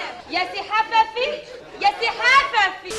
يا سي حففي يا سي حففي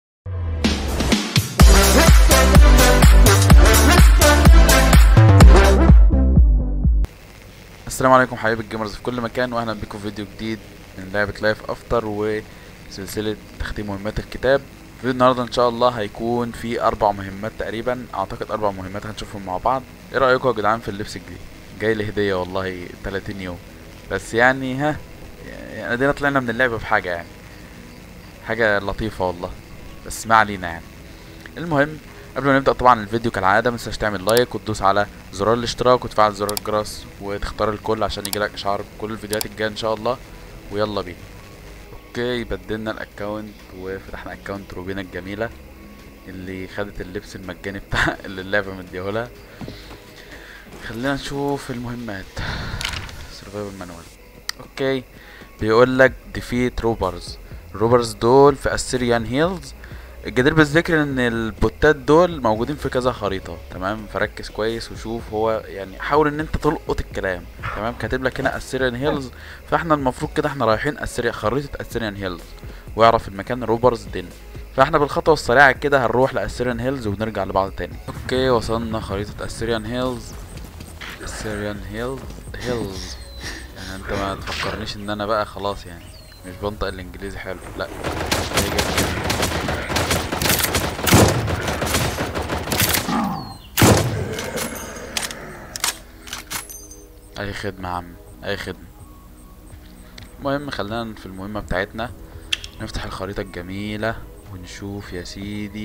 السلام عليكم حبايب الجيمرز في كل مكان واهلا بكم في فيديو جديد من لعبة لايف افتر وسلسلة تختيم مهمات الكتاب فيديو النهاردة ان شاء الله هيكون في اربع مهمات تقريبا اعتقد اربع مهمات هنشوفهم مع بعض ايه رأيكم يا جدعان في اللبس الجديد جاي لي هدية والله 30 يوم بس يعني ها يعني ادينا طلعنا من اللعبة بحاجة يعني حاجة لطيفة والله بس ما علينا يعني المهم قبل ما نبدأ طبعا الفيديو كالعادة متنساش تعمل لايك وتدوس على زرار الاشتراك وتفعل زرار الجرس وتختار الكل عشان يجيلك اشعار بكل الفيديوهات الجاية ان شاء الله ويلا بينا اوكي بدلنا الاكونت وفتحنا اكونت روبينا الجميلة اللي خدت اللبس المجاني بتاع اللي اللعبة مديهولها خلينا نشوف المهمات سرفايفل مانوال اوكي بيقول لك ديفيت روبرز الروبرز دول في اسيريان هيلز الجدير بالذكر ان البوتات دول موجودين في كذا خريطة تمام فركز كويس وشوف هو يعني حاول ان انت تلقط الكلام تمام كاتب لك هنا اسيريان هيلز فاحنا المفروض كده احنا رايحين اسيريا خريطة اسيريان هيلز واعرف المكان روبرز دين فاحنا بالخطوة السريعة كده هنروح لاسيريان هيلز ونرجع لبعض تاني اوكي وصلنا خريطة اسيريان هيلز اسيريان هيلز هيلز يعني انت ما تفكرنيش ان انا بقى خلاص يعني مش بنطق الانجليزي حلو لا هي جت كده. اي خدمة يا عم اي خدمة المهم خلينا في المهمة بتاعتنا نفتح الخريطة الجميلة ونشوف يا سيدي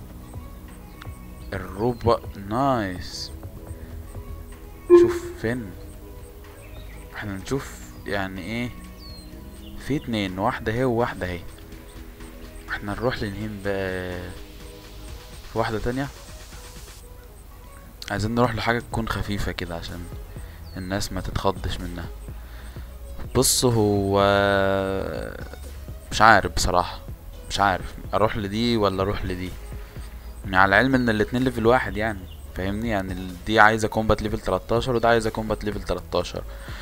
الربع نايس شوف فين احنا نشوف يعني ايه في اتنين واحدة اهي وواحدة اهي احنا نروح لنهين بقى في واحدة تانية عايزين نروح لحاجة تكون خفيفة كده عشان الناس ما تتخضش منها بص هو مش عارف بصراحة مش عارف اروح لدي ولا اروح لدي يعني على العلم ان الاتنين ليفل واحد يعني فاهمني يعني ال- دي عايزة كومبات ليفل 13 وده عايزة كومبات ليفل 13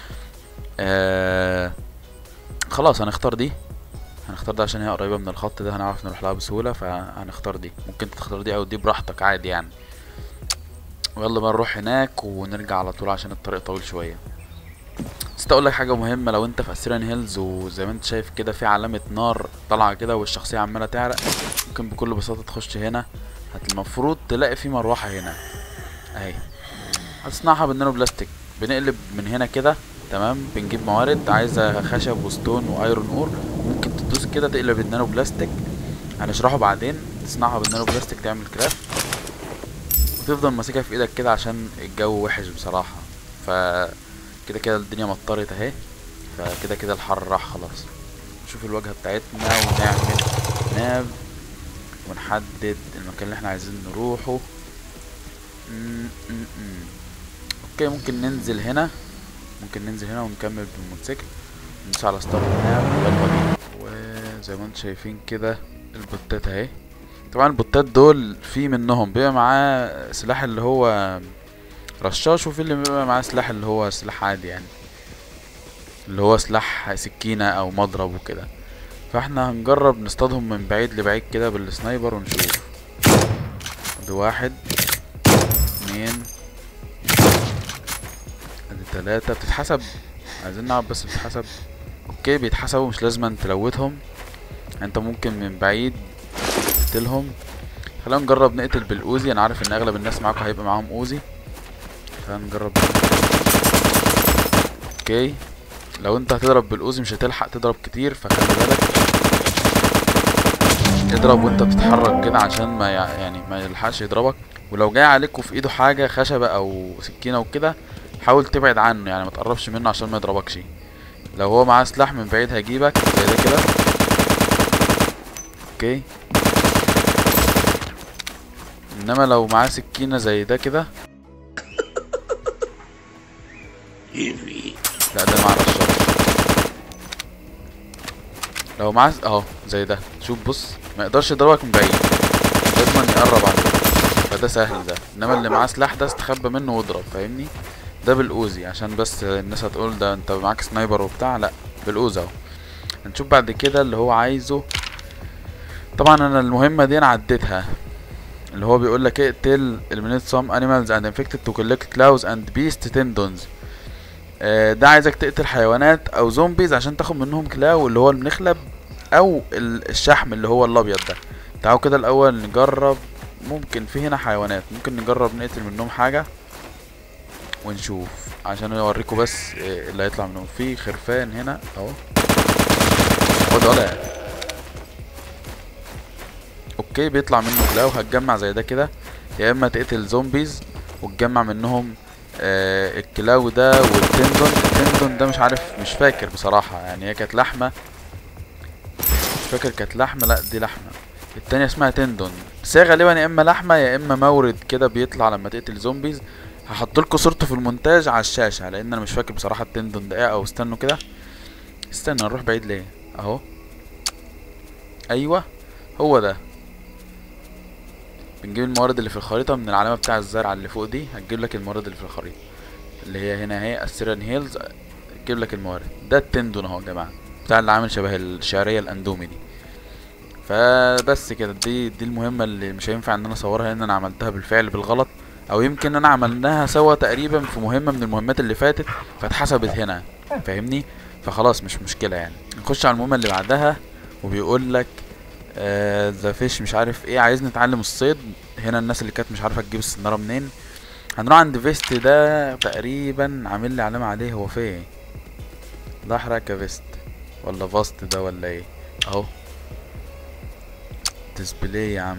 آه خلاص هنختار دي هنختار ده عشان هي قريبة من الخط ده هنعرف نروح لها بسهولة فهنختار دي ممكن تختار دي او دي براحتك عادي يعني ويلا بقى نروح هناك ونرجع على طول عشان الطريق طويل شويه بس اقول لك حاجه مهمه لو انت في اسيران هيلز وزي ما انت شايف كده في علامه نار طالعه كده والشخصيه عماله تعرق ممكن بكل بساطه تخش هنا هت المفروض تلاقي في مروحه هنا اهي هتصنعها بالنانو بلاستيك بنقلب من هنا كده تمام بنجيب موارد عايزه خشب وستون وايرون اور ممكن تدوس كده تقلب النانو بلاستيك هنشرحه بعدين تصنعها بالنانو بلاستيك تعمل كرافت وتفضل ماسكها في ايدك كده عشان الجو وحش بصراحة ف كده كده الدنيا مطرت اهي فكده كده الحر راح خلاص نشوف الواجهة بتاعتنا ونعمل ناف ونحدد المكان اللي احنا عايزين نروحه م- م- م. اوكي ممكن ننزل هنا ممكن ننزل هنا ونكمل بالموتوسيكل ندوس على ستارت ناف يلا بينا وزي ما انتم شايفين كده البوتات اهي طبعا البوتات دول في منهم بيبقى معاه سلاح اللي هو رشاش وفي اللي بيبقى معاه سلاح اللي هو سلاح عادي يعني اللي هو سلاح سكينة او مضرب وكده فاحنا هنجرب نصطادهم من بعيد لبعيد كده بالسنايبر ونشوف ادي واحد اتنين ادي تلاتة بتتحسب عايزين نعرف بس بتتحسب اوكي بيتحسبوا مش لازم تلوتهم انت ممكن من بعيد تقتلهم خلينا نجرب نقتل بالاوزي انا عارف ان اغلب الناس معاكم هيبقى معاهم اوزي خلينا نجرب اوكي لو انت هتضرب بالاوزي مش هتلحق تضرب كتير فخلي بالك اضرب وانت بتتحرك كده عشان ما يع- يعني ما يلحقش يضربك ولو جاي عليك وفي ايده حاجه خشبه او سكينه وكده حاول تبعد عنه يعني ما تقربش منه عشان ما يضربكش لو هو معاه سلاح من بعيد هيجيبك زي ده كده اوكي انما لو معاه سكينه زي ده كده لا ده معاه رشاش لو معاه س- اهو زي ده شوف بص ما يقدرش يضربك من بعيد لازم يقرب عليك فده سهل ده انما اللي معاه سلاح ده استخبى منه واضرب فاهمني ده بالاوزي عشان بس الناس هتقول ده انت معاك سنايبر وبتاع لا بالاوزي اهو هنشوف بعد كده اللي هو عايزه طبعا انا المهمة دي انا عديتها اللي هو بيقول لك اقتل eliminate some animals and infected to collect claws and beast tendons آه، ده عايزك تقتل حيوانات او زومبيز عشان تاخد منهم كلاو اللي هو المخلب او ال- الشحم اللي هو الابيض ده تعالوا كده الاول نجرب ممكن في هنا حيوانات ممكن نجرب نقتل منهم حاجة ونشوف عشان اوريكم بس آه، اللي هيطلع منهم في خرفان هنا اهو خد ولا اوكي بيطلع منه كلاو هتجمع زي ده كده يا اما تقتل زومبيز وتجمع منهم آه الكلاو ده والتندون التندون ده مش عارف مش فاكر بصراحة يعني هي كانت لحمة مش فاكر كانت لحمة لا دي لحمة التانية اسمها تندون بس هي غالبا يا اما لحمة يا اما مورد كده بيطلع لما تقتل زومبيز هحط لكم صورته في المونتاج على الشاشة لان انا مش فاكر بصراحة التندون ده ايه او استنوا كده استنى نروح بعيد ليه اهو ايوه هو ده بنجيب الموارد اللي في الخريطة من العلامة بتاع الزرع اللي فوق دي هتجيب لك الموارد اللي في الخريطة اللي هي هنا اهي السيران هيلز تجيب لك الموارد ده التندون اهو يا جماعة بتاع اللي عامل شبه الشعرية الاندومي دي فبس كده دي دي المهمة اللي مش هينفع ان انا اصورها لان انا عملتها بالفعل بالغلط او يمكن انا عملناها سوا تقريبا في مهمة من المهمات اللي فاتت فاتحسبت هنا فاهمني فخلاص مش مشكلة يعني نخش على المهمة اللي بعدها وبيقول لك ذا فيش مش عارف ايه عايز نتعلم الصيد هنا الناس اللي كانت مش عارفه تجيب السناره منين هنروح عند فيست ده تقريبا عامل لي علامه عليه هو فين ده حركه فيست ولا فاست ده ولا ايه اهو ديسبلاي يا عم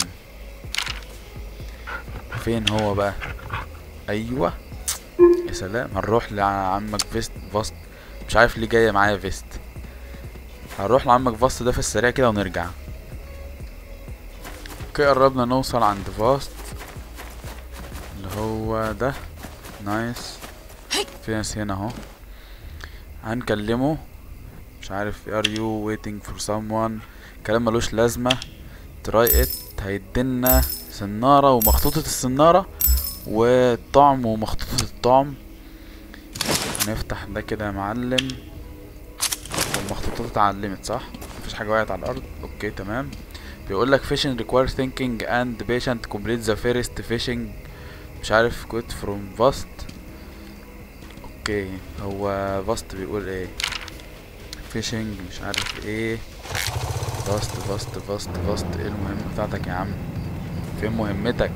فين هو بقى ايوه يا سلام هنروح لعمك فيست فاست مش عارف ليه جايه معايا فيست هنروح لعمك فاست ده في السريع كده ونرجع اوكي قربنا نوصل عند فاست اللي هو ده نايس في ناس هنا اهو هنكلمه مش عارف are you waiting for someone كلام ملوش لازمة try it هيدينا سنارة ومخطوطة السنارة والطعم ومخطوطة الطعم هنفتح ده كده يا معلم والمخطوطات اتعلمت صح مفيش حاجة وقعت على الأرض اوكي تمام بيقول لك fishing requires thinking and patient complete the first fishing مش عارف quote from vast اوكي هو vast بيقول ايه fishing مش عارف ايه vast vast vast vast ايه المهمة بتاعتك يا عم فين مهمتك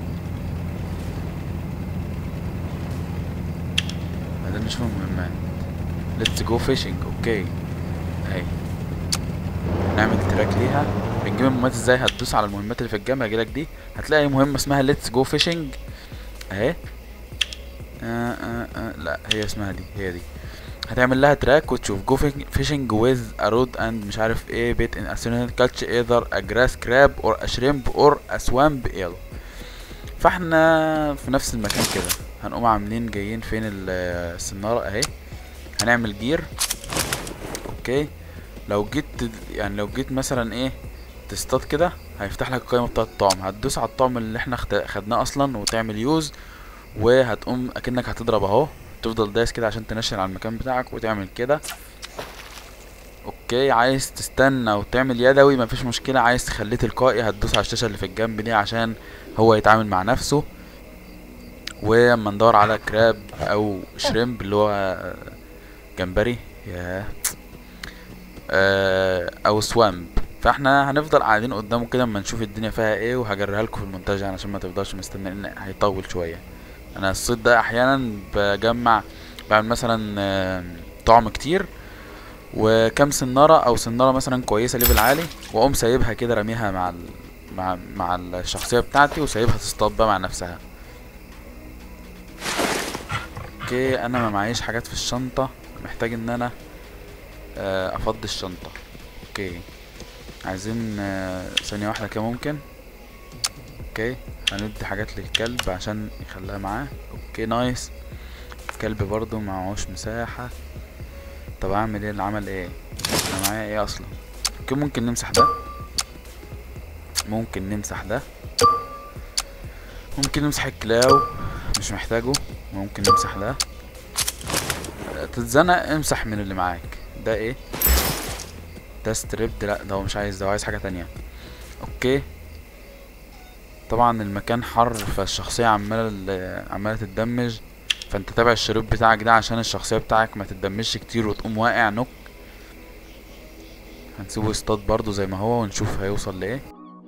بعدين نشوف المهمات let's go fishing اوكي اهي نعمل تراك ليها بنجيب المهمات ازاي هتدوس على المهمات اللي في الجنب هيجيلك دي هتلاقي مهمة اسمها ليتس جو فيشنج اهي آه آه آه لا هي اسمها دي هي دي هتعمل لها تراك وتشوف جو فيشنج ويز ا رود اند مش عارف ايه بيت ان اسينال كاتش ايذر ا جراس كراب اور ا شريمب اور ا سوامب ايل فاحنا في نفس المكان كده هنقوم عاملين جايين فين ال- السنارة اهي هنعمل جير اوكي لو جيت يعني لو جيت مثلا ايه تصطاد كده هيفتح لك القائمه بتاعه الطعم هتدوس على الطعم اللي احنا خد- خدناه اصلا وتعمل يوز وهتقوم اكنك هتضرب اهو تفضل دايس كده عشان تنشن على المكان بتاعك وتعمل كده اوكي عايز تستنى وتعمل يدوي مفيش مشكله عايز تخليه تلقائي هتدوس على الشاشه اللي في الجنب دي عشان هو يتعامل مع نفسه واما ندور على كراب او شريمب اللي هو جمبري ياه آه، او سوامب فاحنا هنفضل قاعدين قدامه كده اما نشوف الدنيا فيها ايه وهجريها لكم في المونتاج يعني عشان ما تفضلش مستني لان هيطول شويه انا الصيد ده احيانا بجمع بعمل مثلا آه، طعم كتير وكام سناره او سناره مثلا كويسه ليفل عالي واقوم سايبها كده راميها مع ال... مع مع الشخصيه بتاعتي وسايبها تصطاد بقى مع نفسها اوكي انا ما معيش حاجات في الشنطه محتاج ان انا آه، افضي الشنطة اوكي عايزين آه، ثانية واحدة كده ممكن اوكي هندي حاجات للكلب عشان يخليها معاه اوكي نايس الكلب برضو معهوش مساحة طب اعمل ايه العمل ايه انا معايا ايه اصلا اوكي ممكن نمسح ده ممكن نمسح ده ممكن نمسح الكلاو مش محتاجه ممكن نمسح ده آه، تتزنق امسح من اللي معاك ده ايه ده ستريبد لا ده هو مش عايز ده هو عايز حاجة تانية اوكي طبعا المكان حر فالشخصية عمالة عمالة تتدمج فانت تابع الشريط بتاعك ده عشان الشخصية بتاعك ما تتدمجش كتير وتقوم واقع نوك هنسيبه يصطاد برضو زي ما هو ونشوف هيوصل لايه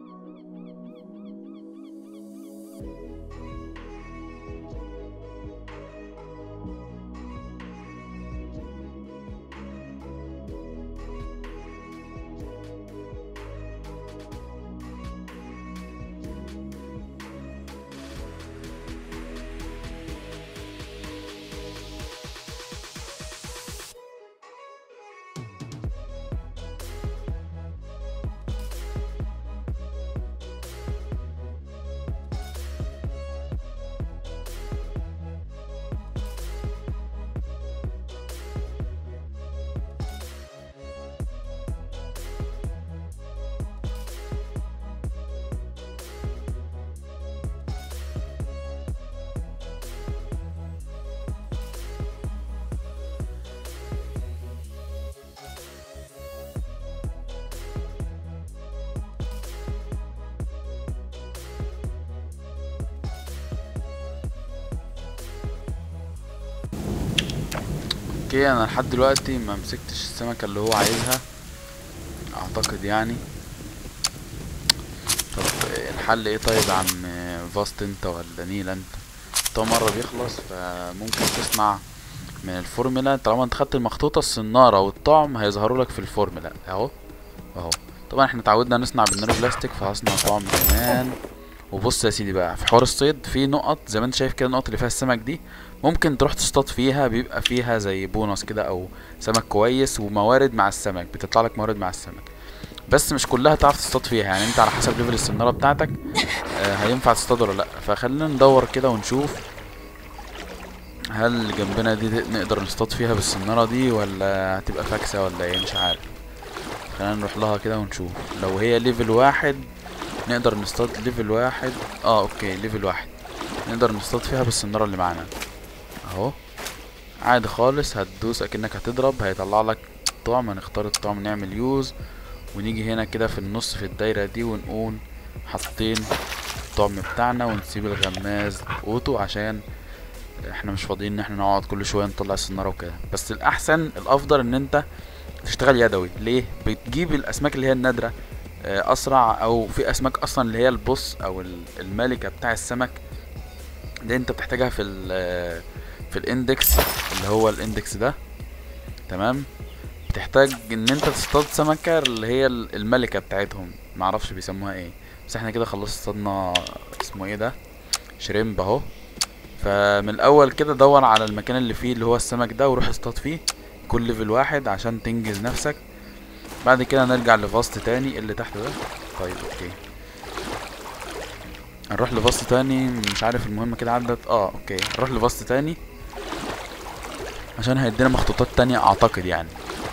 اوكي انا لحد دلوقتي ما مسكتش السمكة اللي هو عايزها اعتقد يعني طب الحل ايه طيب يا عم فاست انت ولا نيل انت طبعا مرة بيخلص فممكن تصنع من الفورمولا طالما انت خدت المخطوطة الصنارة والطعم هيظهروا لك في الفورمولا اهو اهو طبعا احنا اتعودنا نصنع بالنانو بلاستيك فهصنع طعم كمان وبص يا سيدي بقى في حوار الصيد في نقط زي ما انت شايف كده النقط اللي فيها السمك دي ممكن تروح تصطاد فيها بيبقى فيها زي بونص كده او سمك كويس وموارد مع السمك بتطلع لك موارد مع السمك بس مش كلها تعرف تصطاد فيها يعني انت على حسب ليفل السناره بتاعتك آه هينفع تصطاد ولا لا فخلينا ندور كده ونشوف هل اللي جنبنا دي نقدر نصطاد فيها بالسناره دي ولا هتبقى فاكسه ولا ايه مش عارف خلينا نروح لها كده ونشوف لو هي ليفل واحد نقدر نصطاد ليفل واحد اه اوكي ليفل واحد نقدر نصطاد فيها بالسناره اللي معانا اهو عادي خالص هتدوس اكنك هتضرب هيطلع لك طعم هنختار الطعم نعمل يوز ونيجي هنا كده في النص في الدايره دي ونقول حاطين الطعم بتاعنا ونسيب الغماز اوتو عشان احنا مش فاضيين ان احنا نقعد كل شويه نطلع السناره وكده بس الاحسن الافضل ان انت تشتغل يدوي ليه بتجيب الاسماك اللي هي النادره اسرع او في اسماك اصلا اللي هي البص او الملكه بتاع السمك دي انت بتحتاجها في في الاندكس اللي هو الاندكس ده تمام بتحتاج ان انت تصطاد سمكة اللي هي الملكة بتاعتهم معرفش بيسموها ايه بس احنا كده خلاص اصطادنا اسمه ايه ده شريمب اهو فمن الاول كده دور على المكان اللي فيه اللي هو السمك ده وروح اصطاد فيه كل ليفل واحد عشان تنجز نفسك بعد كده نرجع لفاست تاني اللي تحت ده طيب اوكي نروح لفاست تاني مش عارف المهمة كده عدت اه اوكي نروح لفاست تاني عشان هيدينا مخطوطات تانية اعتقد يعني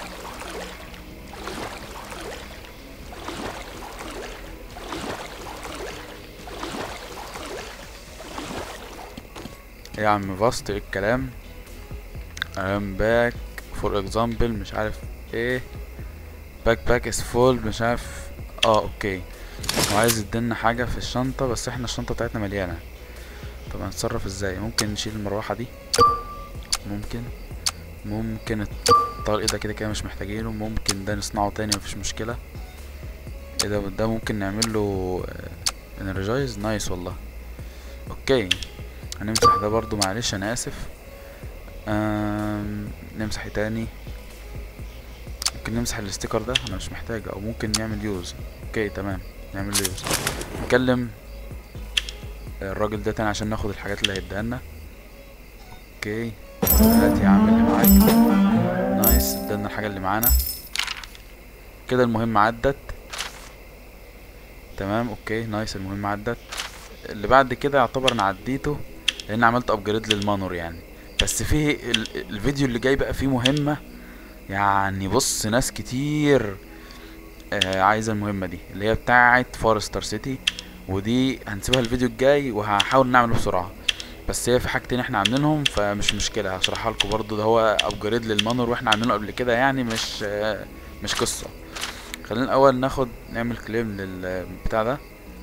ايه يا عم فاست ايه الكلام ام باك فور اكزامبل مش عارف ايه باك باك از فول مش عارف اه اوكي وعايز يدينا حاجة في الشنطة بس احنا الشنطة بتاعتنا مليانة طب هنتصرف ازاي ممكن نشيل المروحة دي ممكن ممكن الطلق ده كده كده مش محتاجينه ممكن ده نصنعه تاني مفيش مشكلة ايه ده ده ممكن نعمل له انرجايز نايس والله اوكي هنمسح ده برضو معلش انا اسف آم نمسح تاني ممكن نمسح الاستيكر ده انا مش محتاج او ممكن نعمل يوز اوكي تمام نعمل له يوز نكلم الراجل ده تاني عشان ناخد الحاجات اللي هيديها لنا اوكي هات يا عم اللي معاك نايس ادالنا الحاجه اللي معانا كده المهمة عدت تمام اوكي نايس المهمة عدت اللي بعد كده يعتبر انا عديته لان عملت ابجريد للمانور يعني بس فيه ال- الفيديو اللي جاي بقى فيه مهمة يعني بص ناس كتير آه عايزة المهمة دي اللي هي بتاعة فورستر سيتي ودي هنسيبها الفيديو الجاي وهحاول نعمله بسرعة بس هي في حاجتين احنا عاملينهم فمش مشكلة هشرحها لكم برضو ده هو ابجريد للمانور واحنا عاملينه قبل كده يعني مش آه مش قصة خلينا الاول ناخد نعمل كليم للبتاع ده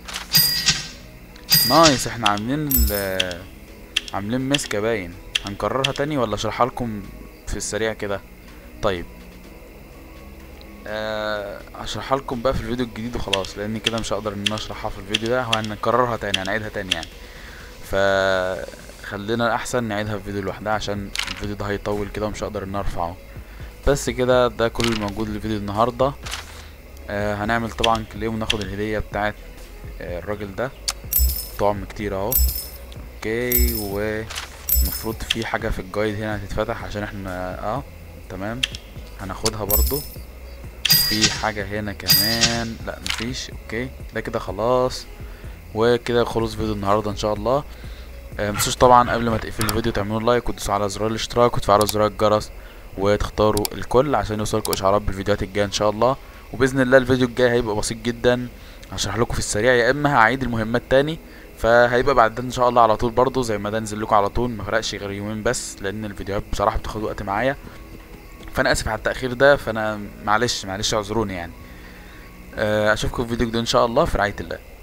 نايس احنا عاملين ال- عاملين مسكة باين هنكررها تاني ولا اشرحها لكم في السريع كده طيب آه، هشرحها لكم بقى في الفيديو الجديد وخلاص لان كده مش هقدر ان انا اشرحها في الفيديو ده وهنكررها تاني هنعيدها تاني يعني فخلينا احسن نعيدها في فيديو لوحدها عشان الفيديو ده هيطول كده ومش هقدر ان أنا ارفعه بس كده ده كل الموجود لفيديو النهارده آه هنعمل طبعا كليم وناخد الهديه بتاعت آه الراجل ده طعم كتير اهو اوكي والمفروض في حاجه في الجايد هنا هتتفتح عشان احنا اه تمام هناخدها برضو في حاجة هنا كمان لا مفيش اوكي ده كده خلاص وكده خلص فيديو النهاردة ان شاء الله آه، متنسوش طبعا قبل ما تقفلوا الفيديو تعملوا لايك وتدوسوا على زرار الاشتراك وتفعلوا زرار الجرس وتختاروا الكل عشان يوصلكوا اشعارات بالفيديوهات الجاية ان شاء الله وباذن الله الفيديو الجاي هيبقى بسيط جدا هشرح لكم في السريع يا اما هعيد المهمات تاني فهيبقى بعد ده ان شاء الله على طول برضو زي ما ده نزل لكم على طول ما فرقش غير يومين بس لان الفيديوهات بصراحة بتاخد وقت معايا فانا اسف على التاخير ده فانا معلش معلش اعذروني يعني آه، اشوفكم في فيديو جديد ان شاء الله في رعاية الله